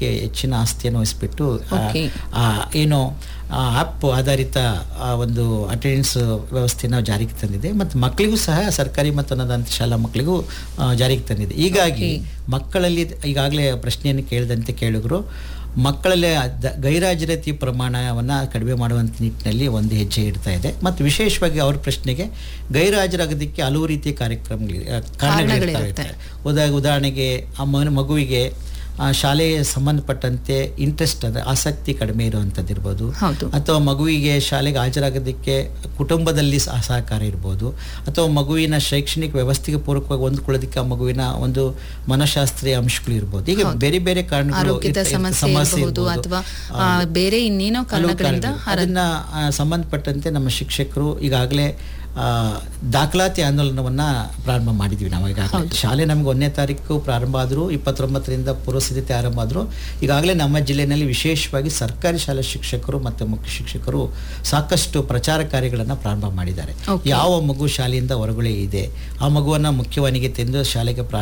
ಅದಕ್ಕೆ ಹೆಚ್ಚಿನ ಆಸ್ತಿಯನ್ನು ವಹಿಸ್ಬಿಟ್ಟು ಆ, Okay. ಆ, ಏನು ಆ್ಯಪ್ ಆಧಾರಿತ ಆ, ಒಂದು ಅಟೆಂಡೆನ್ಸ್ ವ್ಯವಸ್ಥೆ ನಾವು ಜಾರಿಗೆ ತಂದಿದೆ ಮತ್ತು ಮಕ್ಕಳಿಗೂ ಸಹ ಸರ್ಕಾರಿ ಮತ್ತು ಅನುದಾನಿತ ಶಾಲಾ ಮಕ್ಕಳಿಗೂ ಆ, ಜಾರಿಗೆ ತಂದಿದೆ ಹೀಗಾಗಿ ಮಕ್ಕಳಲ್ಲಿ ಈಗಾಗಲೇ ಪ್ರಶ್ನೆಯನ್ನು ಕೇಳಿದಂತೆ ಕೇಳಿದ್ರು ಮಕ್ಕಳಲ್ಲಿ ದ- ಗೈರಾಜರತಿ ಪ್ರಮಾಣವನ್ನು ಕಡಿಮೆ ಮಾಡುವಂಥ ನಿಟ್ಟಿನಲ್ಲಿ ಒಂದು ಹೆಜ್ಜೆ ಇಡ್ತಾ ಇದೆ ಮತ್ತು ವಿಶೇಷವಾಗಿ ಅವ್ರ ಪ್ರಶ್ನೆಗೆ ಗೈರಾಜರಾಗೋದಕ್ಕೆ ಹಲವು ರೀತಿಯ ಕಾರ್ಯಕ್ರಮಗಳು ಆ, ಕಾರಣಗಳಿರ್ತಾವೆ ಕಾರಣಗಳಿರುತ್ತೆ. ಉದಾ ಉದಾಹರಣೆಗೆ ಆ ಮಗು- ಮಗುವಿಗೆ ಆ ಶಾಲೆಗೆ ಸಂಬಂಧಪಟ್ಟಂತೆ ಇಂಟ್ರೆಸ್ಟ್ ಅಂದರೆ ಆಸಕ್ತಿ ಕಡಿಮೆ ಇರುವಂಥದ್ದು ಇರ್ಬೋದು ಹೌದು ಅಥವಾ ಮಗುವಿಗೆ ಶಾಲೆಗೆ ಹಾಜರಾಗೋದಕ್ಕೆ ಕುಟುಂಬದಲ್ಲಿ ಸಹ ಸಹಕಾರ ಇರ್ಬೋದು ಅಥವಾ ಮಗುವಿನ ಶೈಕ್ಷಣಿಕ ವ್ಯವಸ್ಥೆಗೆ ಪೂರಕವಾಗಿ ಹೊಂದ್ಕೊಳ್ಳೋದಕ್ಕೆ ಆ ಮಗುವಿನ ಒಂದು ಮನಃಶಾಸ್ತ್ರೀಯ ಅಂಶಗಳು ಇರ್ಬೋದು ಈಗ ಬೇರೆ ಬೇರೆ ಕಾರಣಗಳು ಆರೋಗ್ಯದ ಇರ್ತ- ಇರ್ತ- ಸಮಸ್ಯೆ ಇರಬಹುದು ಇರ್ಬೋದು. ಅಥವಾ ಆ, ಆ, ಬೇರೆ ಇನ್ನೇನೋ ಹಲವು ಕಾರಣಗಳಿಂದ ಕಾರಣಗಳು. ಹರ- ಅದನ್ನ ಆ, ಸಂಬಂಧಪಟ್ಟಂತೆ ನಮ್ಮ ಶಿಕ್ಷಕರು ಈಗಾಗಲೇ ಆ, ದಾಖಲಾತಿ ಆಂದೋಲನವನ್ನ ಪ್ರಾರಂಭ ಮಾಡಿದ್ವಿ ನಾವು ಈಗಾಗಲೇ ಶಾಲೆ ನಮ್ಗೆ ಒಂದನೇ ತಾರೀಕು ಪ್ರಾರಂಭ ಆದರೂ ಇಪ್ಪತ್ತೊಂಬತ್ತರಿಂದ ಪೂರ್ವ ಸಿದ್ಧತೆ ಆರಂಭ ಆದರೂ ಈಗಾಗಲೇ ನಮ್ಮ ಜಿಲ್ಲೆಯಲ್ಲಿ ವಿಶೇಷವಾಗಿ ಸರ್ಕಾರಿ ಶಾಲಾ ಶಿಕ್ಷಕರು ಮತ್ತು ಮುಖ್ಯ ಶಿಕ್ಷಕರು ಸಾಕಷ್ಟು ಪ್ರಚಾರ ಕಾರ್ಯಗಳನ್ನು ಪ್ರಾರಂಭ ಮಾಡಿದ್ದಾರೆ Okay. ಯಾವ ಮಗು ಶಾಲೆಯಿಂದ ಹೊರಗಡೆ ಇದೆ ಆ ಮಗುವನ್ನ ಮುಖ್ಯವಾನಿಗೆ ತಂದು ಶಾಲೆಗೆ ಪ್ರಾರಂಭ